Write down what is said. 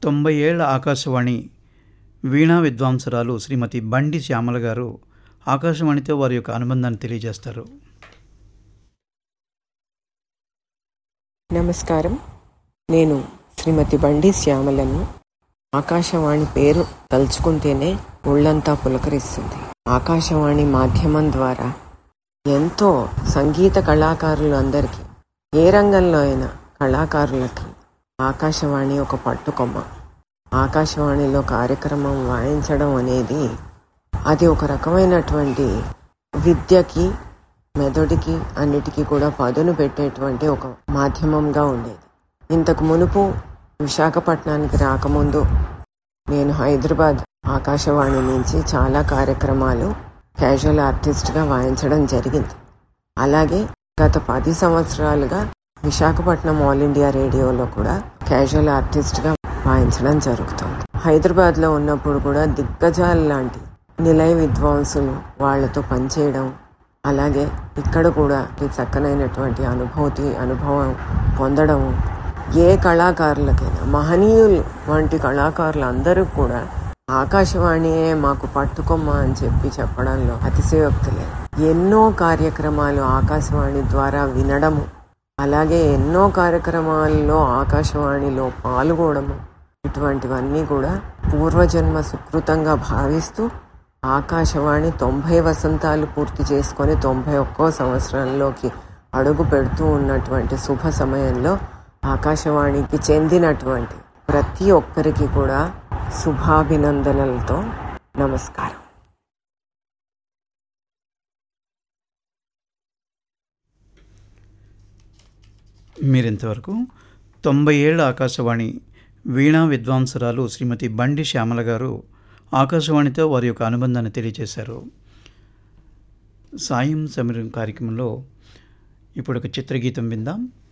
తొంభై ఏళ్ల ఆకాశవాణి వీణా విద్వాంసురాలు శ్రీమతి బండి శ్యామల గారు ఆకాశవాణితో వారి యొక్క అనుబంధాన్ని తెలియజేస్తారు నమస్కారం నేను శ్రీమతి బండి శ్యామలను ఆకాశవాణి పేరు తలుచుకుంటేనే ఒళ్ళంతా పులకరిస్తుంది ఆకాశవాణి మాధ్యమం ద్వారా ఎంతో సంగీత కళాకారులు అందరికీ ఏ రంగంలో అయినా కళాకారులకి ఆకాశవాణి ఒక పట్టుకొమ్మ ఆకాశవాణిలో కార్యక్రమం వాయించడం అనేది అది ఒక రకమైనటువంటి విద్యకి మెదడుకి అన్నిటికీ కూడా పదును పెట్టేటువంటి ఒక మాధ్యమంగా ఉండేది ఇంతకు మునుపు విశాఖపట్నానికి రాకముందు నేను హైదరాబాద్ ఆకాశవాణి నుంచి చాలా కార్యక్రమాలు క్యాజువల్ ఆర్టిస్ట్గా వాయించడం జరిగింది అలాగే గత పది సంవత్సరాలుగా విశాఖపట్నం ఆల్ ఇండియా రేడియోలో కూడా క్యాజువల్ ఆర్టిస్ట్గా వాయించడం జరుగుతుంది హైదరాబాద్లో ఉన్నప్పుడు కూడా దిగ్గజాలు లాంటి నిలయ విద్వాంసులు వాళ్ళతో పనిచేయడం అలాగే ఇక్కడ కూడా ఈ చక్కనైనటువంటి అనుభూతి అనుభవం పొందడం ఏ కళాకారులకైనా మహనీయులు వంటి కళాకారులు అందరూ కూడా ఆకాశవాణియే మాకు పట్టుకొమ్మ అని చెప్పి చెప్పడంలో అతిశయోక్తి లేదు ఎన్నో కార్యక్రమాలు ఆకాశవాణి ద్వారా వినడము అలాగే ఎన్నో కార్యక్రమాల్లో ఆకాశవాణిలో పాల్గొనడము ఇటువంటివన్నీ కూడా పూర్వజన్మ సుకృతంగా భావిస్తూ ఆకాశవాణి తొంభై వసంతాలు పూర్తి చేసుకొని తొంభై ఒక్కో సంవత్సరంలోకి అడుగు పెడుతూ ఉన్నటువంటి శుభ సమయంలో ఆకాశవాణికి చెందినటువంటి ప్రతి ఒక్కరికి కూడా శుభాభినందనలతో నమస్కారం మీరింతవరకు తొంభై ఏళ్ల ఆకాశవాణి వీణా విద్వాంసురాలు శ్రీమతి బండి శ్యామల గారు ఆకాశవాణితో వారి యొక్క అనుబంధాన్ని తెలియజేశారు సాయం సమీరం కార్యక్రమంలో ఇప్పుడు ఒక చిత్రగీతం విందాం